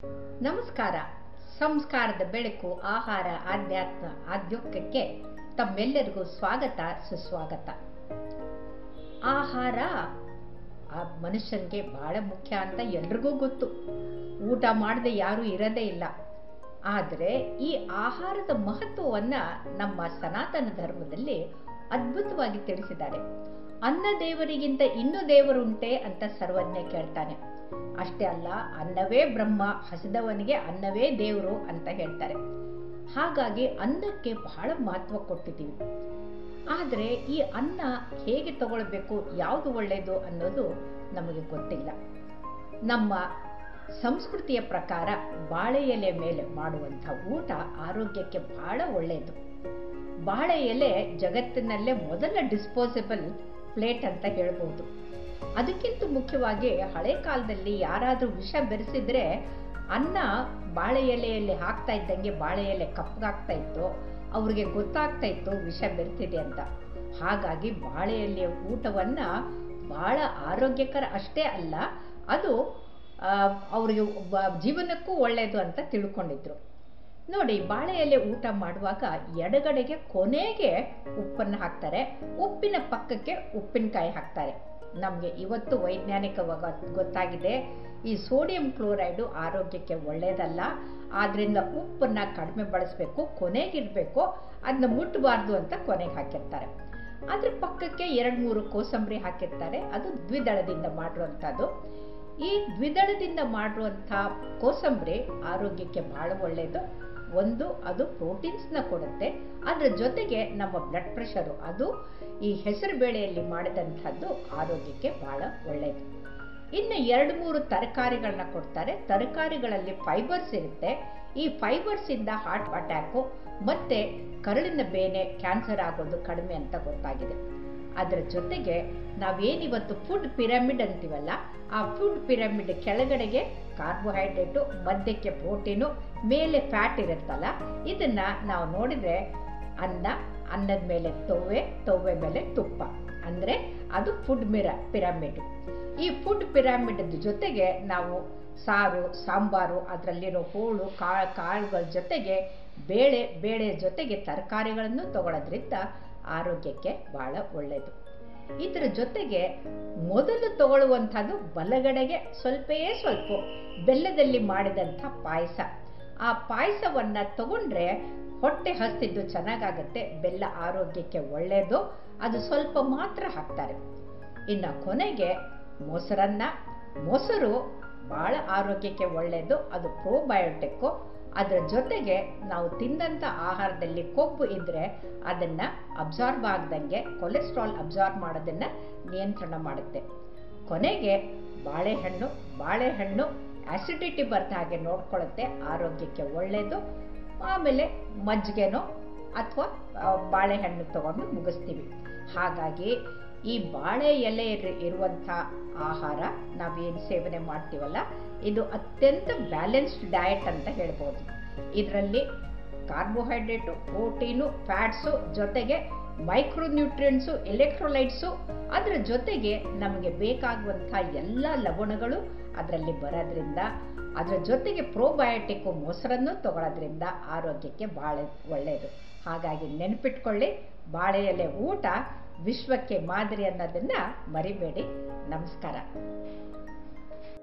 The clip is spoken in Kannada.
ನಮಸ್ಕಾರ ಸಂಸ್ಕಾರದ ಬೆಳಕು ಆಹಾರ ಆಧ್ಯಾತ್ಮ ಆದ್ಯೋಗಕ್ಕೆ ತಮ್ಮೆಲ್ಲರಿಗೂ ಸ್ವಾಗತ ಸುಸ್ವಾಗತ ಆಹಾರ ಆ ಮನುಷ್ಯನಿಗೆ ಬಹಳ ಮುಖ್ಯ ಅಂತ ಎಲ್ರಿಗೂ ಗೊತ್ತು ಊಟ ಮಾಡದೆ ಯಾರೂ ಇರೋದೇ ಇಲ್ಲ ಆದರೆ ಈ ಆಹಾರದ ಮಹತ್ವವನ್ನ ನಮ್ಮ ಸನಾತನ ಧರ್ಮದಲ್ಲಿ ಅದ್ಭುತವಾಗಿ ತಿಳಿಸಿದ್ದಾರೆ ಅನ್ನ ದೇವರಿಗಿಂತ ಇನ್ನೂ ದೇವರುಂಟೆ ಅಂತ ಸರ್ವಜ್ಞ ಕೇಳ್ತಾನೆ ಅಷ್ಟೇ ಅಲ್ಲ ಅನ್ನವೇ ಬ್ರಹ್ಮ ಹಸಿದವನಿಗೆ ಅನ್ನವೇ ದೇವರು ಅಂತ ಹೇಳ್ತಾರೆ ಹಾಗಾಗಿ ಅನ್ನಕ್ಕೆ ಬಹಳ ಮಹತ್ವ ಕೊಟ್ಟಿದ್ದೀವಿ ಆದರೆ ಈ ಅನ್ನ ಹೇಗೆ ತಗೊಳ್ಬೇಕು ಯಾವುದು ಒಳ್ಳೆಯದು ಅನ್ನೋದು ನಮಗೆ ಗೊತ್ತಿಲ್ಲ ನಮ್ಮ ಸಂಸ್ಕೃತಿಯ ಪ್ರಕಾರ ಬಾಳೆ ಎಲೆ ಮೇಲೆ ಮಾಡುವಂಥ ಊಟ ಆರೋಗ್ಯಕ್ಕೆ ಬಹಳ ಒಳ್ಳೆಯದು ಬಾಳೆ ಎಲೆ ಜಗತ್ತಿನಲ್ಲೇ ಮೊದಲ ಡಿಸ್ಪೋಸಬಲ್ ಪ್ಲೇಟ್ ಅಂತ ಹೇಳ್ಬೋದು ಅದಕ್ಕಿಂತ ಮುಖ್ಯವಾಗಿ ಹಳೆ ಕಾಲದಲ್ಲಿ ಯಾರಾದರೂ ವಿಷ ಬೆರೆಸಿದ್ರೆ ಅನ್ನ ಬಾಳೆ ಎಲೆಯಲ್ಲಿ ಹಾಕ್ತಾ ಇದ್ದಂಗೆ ಬಾಳೆ ಎಲೆ ಕಪ್ಪಗಾಗ್ತಾ ಇತ್ತು ಅವ್ರಿಗೆ ಗೊತ್ತಾಗ್ತಾ ಇತ್ತು ವಿಷ ಬೆರೆತಿದೆ ಅಂತ ಹಾಗಾಗಿ ಬಾಳೆ ಎಲೆಯ ಊಟವನ್ನ ಬಹಳ ಆರೋಗ್ಯಕರ ಅಷ್ಟೇ ಅಲ್ಲ ಅದು ಅವರಿಗೆ ಜೀವನಕ್ಕೂ ಒಳ್ಳೆಯದು ಅಂತ ತಿಳ್ಕೊಂಡಿದ್ರು ನೋಡಿ ಬಾಳೆ ಎಲೆ ಊಟ ಮಾಡುವಾಗ ಎಡಗಡೆಗೆ ಕೊನೆಗೆ ಉಪ್ಪನ್ನು ಹಾಕ್ತಾರೆ ಉಪ್ಪಿನ ಪಕ್ಕಕ್ಕೆ ಉಪ್ಪಿನಕಾಯಿ ಹಾಕ್ತಾರೆ ನಮಗೆ ಇವತ್ತು ವೈಜ್ಞಾನಿಕವಾಗಿ ಗೊತ್ತಾಗಿದೆ ಈ ಸೋಡಿಯಂ ಕ್ಲೋರೈಡು ಆರೋಗ್ಯಕ್ಕೆ ಒಳ್ಳೆಯದಲ್ಲ ಆದ್ರಿಂದ ಉಪ್ಪನ್ನು ಕಡಿಮೆ ಬಳಸಬೇಕು ಕೊನೆಗಿರಬೇಕು ಅದನ್ನ ಮುಟ್ಟಬಾರ್ದು ಅಂತ ಕೊನೆಗೆ ಹಾಕಿರ್ತಾರೆ ಅದ್ರ ಪಕ್ಕಕ್ಕೆ ಎರಡು ಮೂರು ಕೋಸಂಬರಿ ಹಾಕಿರ್ತಾರೆ ಅದು ದ್ವಿದಳದಿಂದ ಮಾಡಿರುವಂಥದ್ದು ಈ ದ್ವಿದಳದಿಂದ ಮಾಡಿರುವಂಥ ಕೋಸಂಬರಿ ಆರೋಗ್ಯಕ್ಕೆ ಬಹಳ ಒಳ್ಳೆಯದು ಒಂದು ಅದು ಪ್ರೋಟೀನ್ಸ್ನ ಕೊಡುತ್ತೆ ಅದರ ಜೊತೆಗೆ ನಮ್ಮ ಬ್ಲಡ್ ಪ್ರೆಷರು ಅದು ಈ ಹೆಸರು ಬೇಳೆಯಲ್ಲಿ ಮಾಡಿದಂಥದ್ದು ಆರೋಗ್ಯಕ್ಕೆ ಬಹಳ ಒಳ್ಳೆಯದು ಇನ್ನು ಎರಡು ಮೂರು ತರಕಾರಿಗಳನ್ನ ಕೊಡ್ತಾರೆ ತರಕಾರಿಗಳಲ್ಲಿ ಫೈಬರ್ಸ್ ಇರುತ್ತೆ ಈ ಫೈಬರ್ಸ್ ಇಂದ ಹಾರ್ಟ್ ಅಟ್ಯಾಕು ಮತ್ತೆ ಕರಳಿನ ಬೇನೆ ಕ್ಯಾನ್ಸರ್ ಆಗೋದು ಕಡಿಮೆ ಅಂತ ಗೊತ್ತಾಗಿದೆ ಅದರ ಜೊತೆಗೆ ನಾವೇನಿವತ್ತು ಫುಡ್ ಪಿರಮಿಡ್ ಅಂತೀವಲ್ಲ ಆ ಫುಡ್ ಪಿರಮಿಡ್ ಕೆಳಗಡೆಗೆ ಕಾರ್ಬೋಹೈಡ್ರೇಟು ಮಧ್ಯಕ್ಕೆ ಪ್ರೋಟೀನು ಮೇಲೆ ಫ್ಯಾಟ್ ಇರುತ್ತಲ್ಲ ಇದನ್ನ ನಾವು ನೋಡಿದ್ರೆ ಅನ್ನ ಅನ್ನದ ಮೇಲೆ ತೊವ್ವೆ ತೊವ್ವೆ ಮೇಲೆ ತುಪ್ಪ ಅಂದರೆ ಅದು ಫುಡ್ ಮಿರ ಪಿರಮಿಡ್ ಈ ಫುಡ್ ಪಿರಮಿಡ್ ಜೊತೆಗೆ ನಾವು ಸಾರು ಸಾಂಬಾರು ಅದರಲ್ಲಿರೋ ಹೋಳು ಕಾಳು ಕಾಳುಗಳ ಜೊತೆಗೆ ಬೇಳೆ ಬೇಳೆ ಜೊತೆಗೆ ತರಕಾರಿಗಳನ್ನು ತಗೊಳ್ಳೋದ್ರಿಂದ ಆರೋಗ್ಯಕ್ಕೆ ಬಹಳ ಒಳ್ಳೆಯದು ಇದರ ಜೊತೆಗೆ ಮೊದಲು ತಗೊಳ್ಳುವಂಥದ್ದು ಬಲಗಡೆಗೆ ಸ್ವಲ್ಪವೇ ಸ್ವಲ್ಪ ಬೆಲ್ಲದಲ್ಲಿ ಮಾಡಿದಂಥ ಪಾಯಸ ಆ ಪಾಯಸವನ್ನ ತಗೊಂಡ್ರೆ ಹೊಟ್ಟೆ ಹಸ್ತಿದ್ದು ಚೆನ್ನಾಗಾಗತ್ತೆ ಬೆಲ್ಲ ಆರೋಗ್ಯಕ್ಕೆ ಒಳ್ಳೆಯದು ಅದು ಸ್ವಲ್ಪ ಮಾತ್ರ ಹಾಕ್ತಾರೆ ಇನ್ನು ಕೊನೆಗೆ ಮೊಸರನ್ನ ಮೊಸರು ಬಹಳ ಆರೋಗ್ಯಕ್ಕೆ ಒಳ್ಳೆಯದು ಅದು ಪ್ರೋಬಯೋಟಿಕ್ಕು ಅದರ ಜೊತೆಗೆ ನಾವು ತಿಂದಂಥ ಆಹಾರದಲ್ಲಿ ಕೊಬ್ಬು ಇದ್ದರೆ ಅದನ್ನು ಅಬ್ಸಾರ್ಬ್ ಆಗ್ದಂಗೆ ಕೊಲೆಸ್ಟ್ರಾಲ್ ಅಬ್ಸಾರ್ಬ್ ಮಾಡೋದನ್ನು ನಿಯಂತ್ರಣ ಮಾಡುತ್ತೆ ಕೊನೆಗೆ ಬಾಳೆಹಣ್ಣು ಬಾಳೆಹಣ್ಣು ಆಸಿಡಿಟಿ ಬರ್ದ ಹಾಗೆ ನೋಡ್ಕೊಳ್ಳುತ್ತೆ ಆರೋಗ್ಯಕ್ಕೆ ಒಳ್ಳೆಯದು ಆಮೇಲೆ ಮಜ್ಜಿಗೆನೋ ಅಥವಾ ಬಾಳೆಹಣ್ಣು ತಗೊಂಡು ಮುಗಿಸ್ತೀವಿ ಹಾಗಾಗಿ ಈ ಬಾಳೆ ಎಲೆ ಇರುವಂಥ ಆಹಾರ ನಾವೇನು ಸೇವನೆ ಮಾಡ್ತೀವಲ್ಲ ಇದು ಅತ್ಯಂತ ಬ್ಯಾಲೆನ್ಸ್ಡ್ ಡಯಟ್ ಅಂತ ಹೇಳ್ಬೋದು ಇದರಲ್ಲಿ ಕಾರ್ಬೋಹೈಡ್ರೇಟು ಪ್ರೋಟೀನು ಫ್ಯಾಟ್ಸು ಜೊತೆಗೆ ಮೈಕ್ರೋನ್ಯೂಟ್ರಿಯೆಂಟ್ಸು ಎಲೆಕ್ಟ್ರೋಲೈಟ್ಸು ಅದರ ಜೊತೆಗೆ ನಮಗೆ ಬೇಕಾಗುವಂಥ ಎಲ್ಲ ಲವಣಗಳು ಅದರಲ್ಲಿ ಬರೋದ್ರಿಂದ ಅದರ ಜೊತೆಗೆ ಪ್ರೋಬಯೋಟಿಕ್ಕು ಮೊಸರನ್ನು ತಗೊಳ್ಳೋದ್ರಿಂದ ಆರೋಗ್ಯಕ್ಕೆ ಭಾಳ ಒಳ್ಳೆಯದು ಹಾಗಾಗಿ ನೆನಪಿಟ್ಕೊಳ್ಳಿ ಬಾಳೆ ಎಲೆ ಊಟ ವಿಶ್ವಕ್ಕೆ ಮಾದರಿ ಅನ್ನೋದನ್ನು ಮರಿಬೇಡಿ ನಮಸ್ಕಾರ